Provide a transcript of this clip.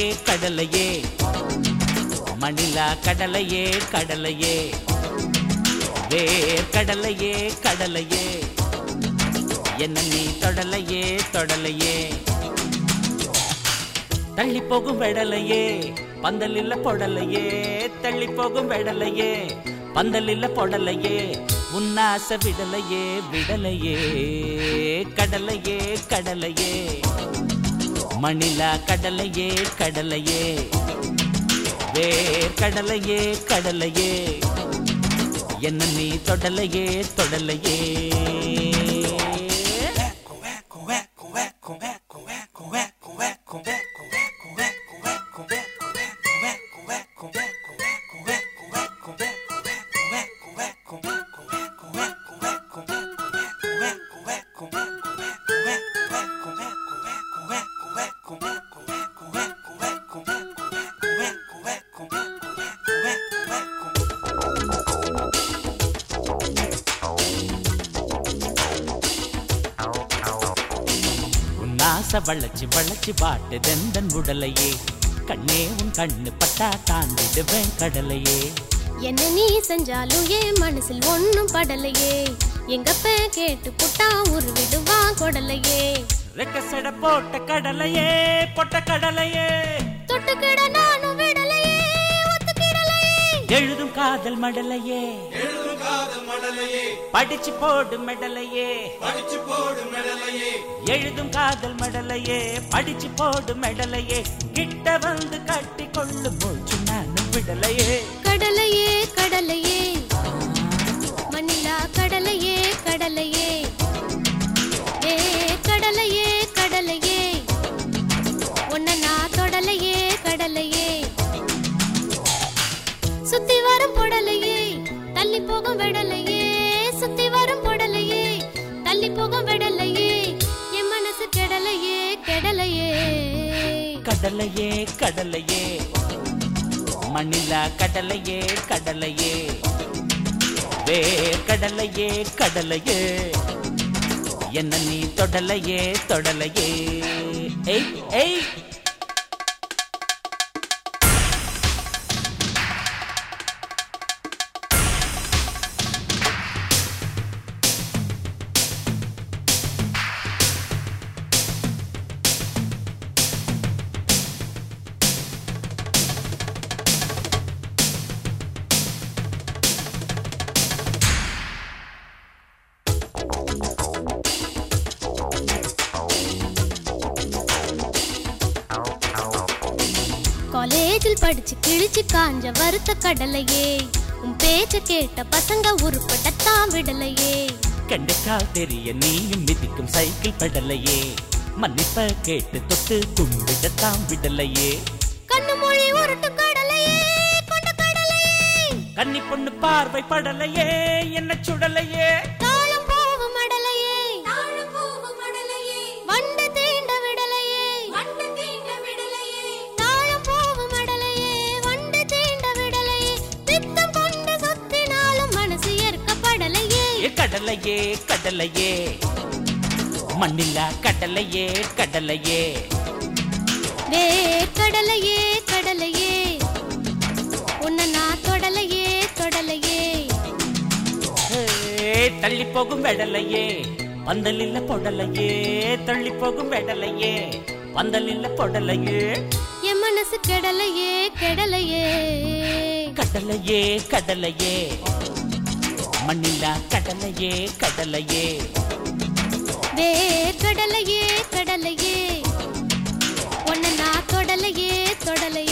கடலையே மணிலா கடலையே கடலையே வேர் கடலையே கடலையே என்ன நீ தொடலையே தொடலையே தள்ளி போகும் வெடலையே பந்தலில்ல பொடலையே தள்ளி போகும் வெடலையே பந்தலில்ல பொடலையே உன்னாச விடலையே விடலையே கடலையே கடலையே மணிலா கடலையே கடலையே வேர் கடலையே கடலையே என்ன நீ தொடலையே தொடலையே உன் ஆசை வளைச்சு வளைச்சு பாட்டு தெந்தன் உடலையே கண்ணே உன் கண்ணு பட்டா தாண்டிடுவேன் கடலையே என்ன நீ செஞ்சாலும் என் மனசில் ஒண்ணும் படலையே எங்கப்ப கேட்டு புட்டா உருவிடுவான் கொடலையே ரெக்கசட போட்ட கடலையே பொட்ட கடலையே தொட்டுக்கிட நானும் விடலையே ஒத்துக்கிடலையே எழுதும் காதல் மடலையே படிச்சு போடும் மெடலையே எழுதும் காதல் மடலையே படிச்சு போடும் மெடலையே கிட்ட வந்து கட்டி கொள்ளு போச்சு நானும் விடலையே கடலையே கடலையே மணிலா கடலையே கடலையே ஏ கடலையே கடலையே உன்னை நான் தொடலையே கடலையே சுத்தி வரும் பொடலையே தள்ளி போகும் விடலையே சுத்தி வரும் பொடலையே தள்ளி போகும் விடலையே என் மனசு கெடலையே கெடலையே கடலையே கடலையே மணிலா கடலையே கடலையே வேர் கடலையே கடலையே என்ன நீ தொடலையே தொடலையே ஏய் ஏய் காலேஜில் படிச்சு கிழிச்சு காஞ்ச வறுத்த கடலையே உன் பேச்ச கேட்ட பசங்க உருப்படத்தான் விடலையே கண்டுக்கால் தெரிய நீயும் மிதிக்கும் சைக்கிள் படலையே மன்னிப்ப கேட்டு தொட்டு கும்பிடத்தான் விடலையே கண்ணு மொழி உருட்டு கடலையே கொண்ட கடலையே கன்னி பொண்ணு பார்வை படலையே என்ன சுடலையே தாளம் போவும் மடலையே தாளம் போவும் மடலையே வண்டு தீண்ட விடலையே வண்டு தீண்ட விடலையே தாளம் போவும் மடலையே வண்டு தீண்ட விடலையே பித்தம் கொண்டு சுத்தினாலும் மனசு ஏற்கப்படலையே ஏ கடலையே கடலையே மண்ணில்லா கடலையே கடலையே வே கடலையே கடலையே உன்னை நான் தொடலையே தொடலையே ஏ, தள்ளி போகும் வெடலையே பந்தலில்ல பொடலையே தள்ளி போகும் வெடலையே பந்தலில்ல பொடலையே என் மனசு கெடலையே கெடலையே கடலையே கடலையே மண்ணில்லா கடலையே கடலையே வே கடலையே கடலையே உன்னை நான் தொடலையே தொடலையே